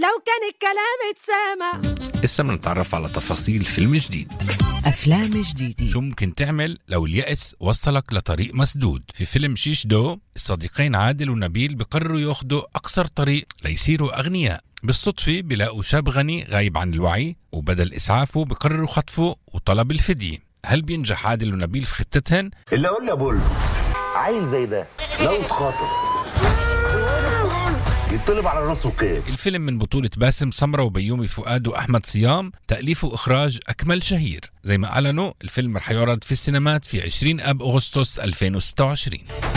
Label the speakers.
Speaker 1: لو كان الكلام اتسامع
Speaker 2: لسه بنتعرف على تفاصيل فيلم جديد
Speaker 3: أفلام جديدة
Speaker 2: شو ممكن تعمل لو اليأس وصلك لطريق مسدود في فيلم شيش دو الصديقين عادل ونبيل بقرروا ياخدوا أقصر طريق ليصيروا أغنياء بالصدفة بيلاقوا شاب غني غايب عن الوعي وبدل إسعافه بقرروا خطفه وطلب الفدية هل بينجح عادل ونبيل في خطتهن؟
Speaker 4: اللي اقول لي يا بول عيل زي ده لو اتخاطب يطلب على راسه كام
Speaker 2: الفيلم من بطولة باسم سمرة وبيومي فؤاد وأحمد صيام تأليف وإخراج أكمل شهير زي ما أعلنوا الفيلم رح يعرض في السينمات في 20 أب أغسطس 2026